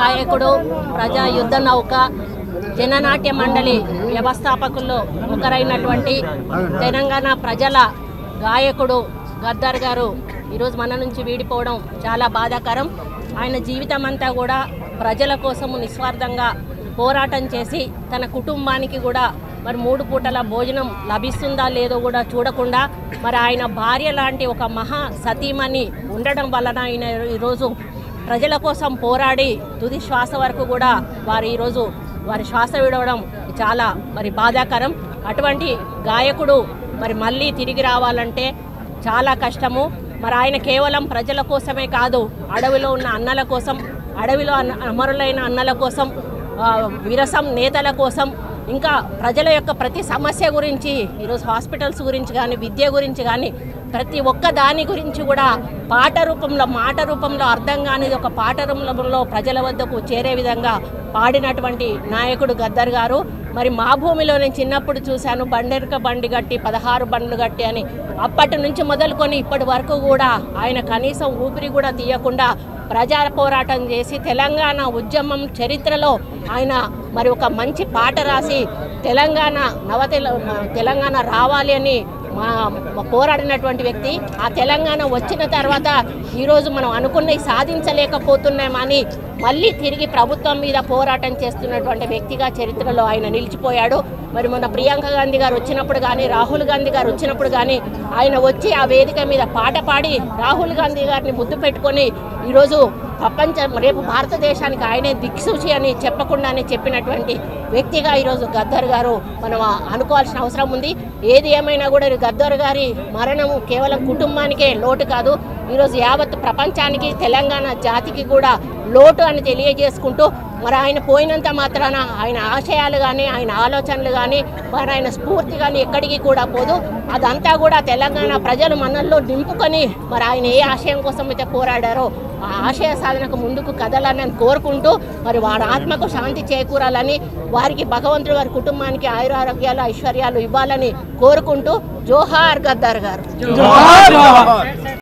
నాయకుడు ప్రజా యుద్ధ నౌక జననాట్య మండలి వ్యవస్థాపకుల్లో ఒకరైనటువంటి తెలంగాణ ప్రజల గాయకుడు గద్దర్ గారు ఈరోజు మన నుంచి వీడిపోవడం చాలా బాధాకరం ఆయన జీవితం అంతా కూడా ప్రజల కోసము నిస్వార్థంగా పోరాటం చేసి తన కుటుంబానికి కూడా మరి మూడు పూటల భోజనం లభిస్తుందా లేదో కూడా చూడకుండా మరి ఆయన భార్య లాంటి ఒక మహా సతీమణి ఉండడం వలన ఆయన ఈరోజు ప్రజల కోసం పోరాడి తుది శ్వాస వరకు కూడా వారు ఈరోజు వారి శ్వాస విడవడం చాలా మరి బాధాకరం అటువంటి గాయకుడు మరి మళ్ళీ తిరిగి రావాలంటే చాలా కష్టము మరి ఆయన కేవలం ప్రజల కోసమే కాదు అడవిలో ఉన్న అన్నల కోసం అడవిలో అన్న అమరులైన అన్నల కోసం ఆ, విరసం నేతల కోసం ఇంకా ప్రజల యొక్క ప్రతి సమస్య గురించి ఈరోజు హాస్పిటల్స్ గురించి కానీ విద్య గురించి కానీ ప్రతి ఒక్క దాని గురించి కూడా పాట రూపంలో మాట రూపంలో అర్థం కానిది ఒక పాట రూపంలో ప్రజల వద్దకు చేరే విధంగా పాడినటువంటి నాయకుడు గద్దర్ గారు మరి మా భూమిలో నేను చిన్నప్పుడు చూశాను బండెరక బండి గట్టి పదహారు బండ్లు గట్టి అని అప్పటి నుంచి మొదలుకొని ఇప్పటి వరకు కూడా ఆయన కనీసం ఊపిరి కూడా తీయకుండా ప్రజా పోరాటం చేసి తెలంగాణ ఉద్యమం చరిత్రలో ఆయన మరి ఒక మంచి పాట రాసి తెలంగాణ నవ తెల- తెలంగాణ రావాలి అని మా మా పోరాడినటువంటి వ్యక్తి ఆ తెలంగాణ వచ్చిన తర్వాత ఈరోజు మనం అనుకున్నవి సాధించలేకపోతున్నామని మళ్ళీ తిరిగి ప్రభుత్వం మీద పోరాటం చేస్తున్నటువంటి వ్యక్తిగా చరిత్రలో ఆయన నిలిచిపోయాడు మరి మొన్న ప్రియాంక గాంధీ గారు వచ్చినప్పుడు కానీ రాహుల్ గాంధీ గారు వచ్చినప్పుడు కానీ ఆయన వచ్చి ఆ వేదిక మీద పాట పాడి రాహుల్ గాంధీ గారిని ముద్దు పెట్టుకొని ఈరోజు ప్రపంచం రేపు భారతదేశానికి ఆయనే దిక్సూచి అని చెప్పకుండానే చెప్పినటువంటి వ్యక్తిగా ఈరోజు గద్దర్ గారు మనం అనుకోవాల్సిన అవసరం ఉంది ఏది ఏమైనా కూడా ఈ గద్దర్ గారి మరణము కేవలం కుటుంబానికే లోటు కాదు ఈరోజు యావత్ ప్రపంచానికి తెలంగాణ జాతికి కూడా లోటు అని తెలియజేసుకుంటూ మరి ఆయన పోయినంత మాత్రాన ఆయన ఆశయాలు కానీ ఆయన ఆలోచనలు కానీ మరి ఆయన స్ఫూర్తి కానీ ఎక్కడికి కూడా పోదు అదంతా కూడా తెలంగాణ ప్రజలు మనల్లో నింపుకొని మరి ఆయన ఏ ఆశయం కోసం అయితే పోరాడారో ఆ ఆశయ సాధనకు ముందుకు కదలాలని కోరుకుంటూ మరి వారి ఆత్మకు శాంతి చేకూరాలని వారికి భగవంతుడు వారి కుటుంబానికి ఆయురారోగ్యాలు ఐశ్వర్యాలు ఇవ్వాలని కోరుకుంటూ జోహార్ గద్దర్ గారు జోహార్